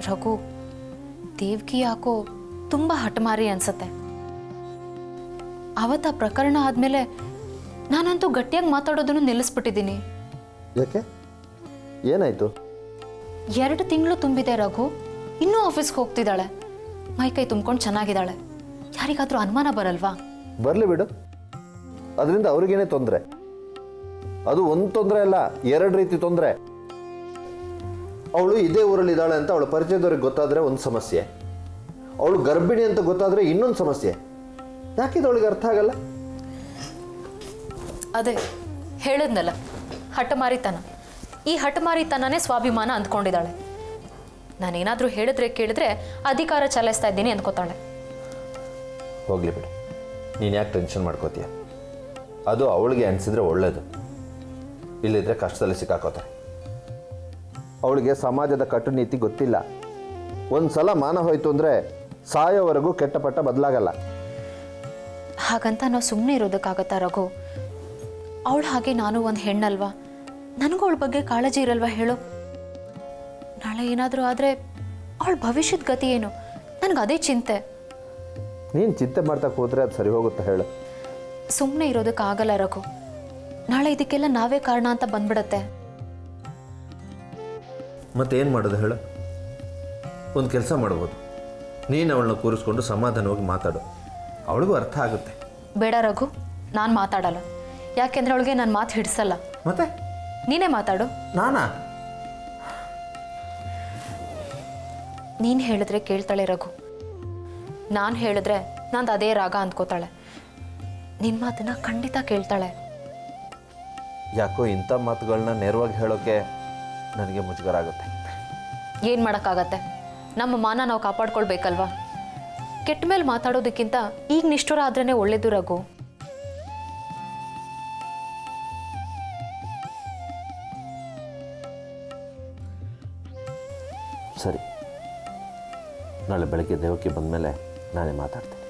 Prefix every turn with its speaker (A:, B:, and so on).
A: ರಘು ದೇವ್ಕಿ ಯಾಕೋ ತುಂಬ ಹಠಮಾರಿ ಅನ್ಸತ್ತೆ ಅವತ್ತ ಆ ಪ್ರಕರಣ ಆದಮೇಲೆ ನಾನಂತೂ ಗಟ್ಟಿಯಾಗಿ ಮಾತಾಡೋದನ್ನು ನಿಲ್ಲಿಸ್ಬಿಟ್ಟಿದ್ದೀನಿ
B: ಯಾಕೆ ಏನಾಯಿತು
A: ಎರಡು ತಿಂಗಳು ತುಂಬಿದೆ ರಘು ಇನ್ನೂ ಆಫೀಸ್ಗೆ ಹೋಗ್ತಿದ್ದಾಳೆ ಮೈಕೈ ತುಂಬ್ಕೊಂಡು ಚೆನ್ನಾಗಿದ್ದಾಳೆ ಯಾರಿಗಾದ್ರೂ ಅನುಮಾನ ಬರಲ್ವಾ
B: ಬರಲಿ ಬಿಡು ಅದರಿಂದ ಅವ್ರಿಗೇನೆ ತೊಂದರೆ ಅದು ಒಂದು ತೊಂದರೆ ಅಲ್ಲ ಎರಡು ರೀತಿ ತೊಂದರೆ ಅವಳು ಇದೇ ಊರಲ್ಲಿ ಇದ್ದಾಳೆ ಅಂತ ಅವಳ ಪರಿಚಯದವ್ರಿಗೆ ಗೊತ್ತಾದರೆ ಒಂದು ಸಮಸ್ಯೆ ಅವಳು ಗರ್ಭಿಣಿ ಅಂತ ಗೊತ್ತಾದರೆ ಇನ್ನೊಂದು ಸಮಸ್ಯೆ ಯಾಕಿದು ಅವಳಿಗೆ ಅರ್ಥ ಆಗಲ್ಲ
A: ಅದೇ ಹೇಳಿದ್ನಲ್ಲ ಹಠಮಾರಿತನ ಈ ಹಠಮಾರಿತನನೇ ಸ್ವಾಭಿಮಾನ ಅಂದ್ಕೊಂಡಿದ್ದಾಳೆ ನಾನೇನಾದರೂ ಹೇಳಿದ್ರೆ ಕೇಳಿದ್ರೆ ಅಧಿಕಾರ ಚಲಾಯಿಸ್ತಾ ಇದ್ದೀನಿ ಅಂದ್ಕೋತಾಳೆ
B: ಹೋಗಲಿ ಬಿಡು ನೀನು ಯಾಕೆ ಟೆನ್ಷನ್ ಮಾಡ್ಕೋತೀಯ ಅದು ಅವಳಿಗೆ ಅನಿಸಿದ್ರೆ ಒಳ್ಳೇದು ಇಲ್ಲಿದ್ರೆ ಕಷ್ಟದಲ್ಲಿ ಸಿಕ್ಕಾಕೋತಾರೆ ಅವಳಿಗೆ ಸಮಾಜದ ಕಟ್ಟುನೀತಿ ಗೊತ್ತಿಲ್ಲ ಒಂದು ಸಲ ಮಾನ ಹೋಯ್ತು ಅಂದರೆ ಸಾಯೋವರೆಗೂ ಕೆಟ್ಟ ಪಟ್ಟ ಬದಲಾಗಲ್ಲ
A: ಹಾಗಂತ ನಾವು ಸುಮ್ಮನೆ ಇರೋದಕ್ಕಾಗತ್ತಾ ರಘು ಅವಳು ಹಾಗೆ ನಾನು ಒಂದು ಹೆಣ್ಣಲ್ವಾ ನನಗೂ ಅವಳ ಬಗ್ಗೆ ಕಾಳಜಿ ಇರಲ್ವಾ ಹೇಳು ನಾಳೆ ಏನಾದರೂ ಆದರೆ ಅವಳ ಭವಿಷ್ಯದ ಗತಿ ಏನು ನನಗೆ ಅದೇ ಚಿಂತೆ
B: ನೀನು ಚಿಂತೆ ಮಾಡ್ತಾ ಕೂತ್ರೆ ಅದು ಸರಿ ಹೋಗುತ್ತೆ ಹೇಳು
A: ಸುಮ್ಮನೆ ಇರೋದಕ್ಕಾಗಲ್ಲ ರಘು ನಾಳೆ ಇದಕ್ಕೆಲ್ಲ ನಾವೇ ಕಾರಣ ಅಂತ ಬಂದ್ಬಿಡತ್ತೆ
B: ಮತ್ತೇನು ಮಾಡೋದು ಹೇಳು ಒಂದು ಕೆಲಸ ಮಾಡ್ಬೋದು ನೀನು ಅವಳನ್ನ ಕೂರಿಸ್ಕೊಂಡು ಸಮಾಧಾನವಾಗಿ ಮಾತಾಡು ಅವಳಿಗೂ ಅರ್ಥ ಆಗುತ್ತೆ
A: ಬೇಡ ರಘು ನಾನು ಮಾತಾಡಲ್ಲ ಯಾಕೆಂದ್ರೆ ಅವಳಿಗೆ ನನ್ನ ಮಾತು ಹಿಡಿಸಲ್ಲ
B: ಮತ್ತೆ
A: ನೀನೇ ಮಾತಾಡು
B: ನಾನಾ
A: ನೀನು ಹೇಳಿದ್ರೆ ಕೇಳ್ತಾಳೆ ರಘು ನಾನು ಹೇಳಿದ್ರೆ ನಂದು ಅದೇ ರಾಗ ಅಂದ್ಕೋತಾಳೆ ನಿನ್ನ ಮಾತನ್ನ ಖಂಡಿತ ಕೇಳ್ತಾಳೆ
B: ಯಾಕೋ ಇಂಥ ಮಾತುಗಳನ್ನ ನೇರವಾಗಿ ಹೇಳೋಕ್ಕೆ ನನಗೆ ಮುಜುಗರ ಆಗುತ್ತೆ
A: ಏನು ಮಾಡೋಕ್ಕಾಗತ್ತೆ ನಮ್ಮ ಮಾನ ನಾವು ಕಾಪಾಡ್ಕೊಳ್ಬೇಕಲ್ವಾ ಕೆಟ್ಟ ಮೇಲೆ ಮಾತಾಡೋದಕ್ಕಿಂತ ಈಗ ನಿಷ್ಠುರ ಆದ್ರೇ ಒಳ್ಳೇದು ರಘು
B: ಸರಿ ನಾಳೆ ಬೆಳಗ್ಗೆ ದೇವಕ್ಕೆ ಬಂದಮೇಲೆ ನಾನೇ ಮಾತಾಡ್ತೀನಿ